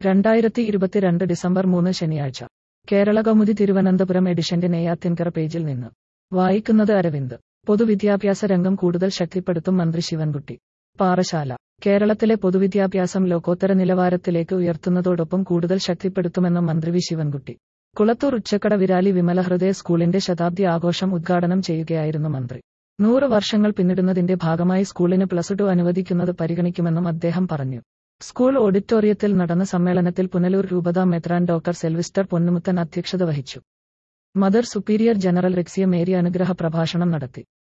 രണ്ടായിരത്തി ഇരുപത്തിരണ്ട് ഡിസംബർ മൂന്ന് ശനിയാഴ്ച കേരള കൗമുദി തിരുവനന്തപുരം എഡിഷന്റെ നെയ്യാത്തിൻകര പേജിൽ നിന്ന് വായിക്കുന്നത് അരവിന്ദ് പൊതുവിദ്യാഭ്യാസ രംഗം കൂടുതൽ ശക്തിപ്പെടുത്തും മന്ത്രി ശിവൻകുട്ടി പാറശാല കേരളത്തിലെ പൊതുവിദ്യാഭ്യാസം ലോകോത്തര നിലവാരത്തിലേക്ക് ഉയർത്തുന്നതോടൊപ്പം കൂടുതൽ ശക്തിപ്പെടുത്തുമെന്ന് മന്ത്രി വി ശിവൻകുട്ടി കുളത്തൂർ ഉച്ചക്കട വിരാലി വിമല ഹൃദയ സ്കൂളിന്റെ ശതാബ്ദി ആഘോഷം ഉദ്ഘാടനം ചെയ്യുകയായിരുന്നു മന്ത്രി നൂറ് വർഷങ്ങൾ പിന്നിടുന്നതിന്റെ ഭാഗമായി സ്കൂളിന് പ്ലസ് ടു അനുവദിക്കുന്നത് പരിഗണിക്കുമെന്നും അദ്ദേഹം പറഞ്ഞു സ്കൂൾ ഓഡിറ്റോറിയത്തിൽ നടന്ന സമ്മേളനത്തിൽ പുനലൂർ രൂപത മെത്രാൻ ഡോക്ടർ സെൽവിസ്റ്റർ പൊന്നുമുത്തൻ അധ്യക്ഷത വഹിച്ചു mother superior general Rixia Mary അനുഗ്രഹ പ്രഭാഷണം നടത്തി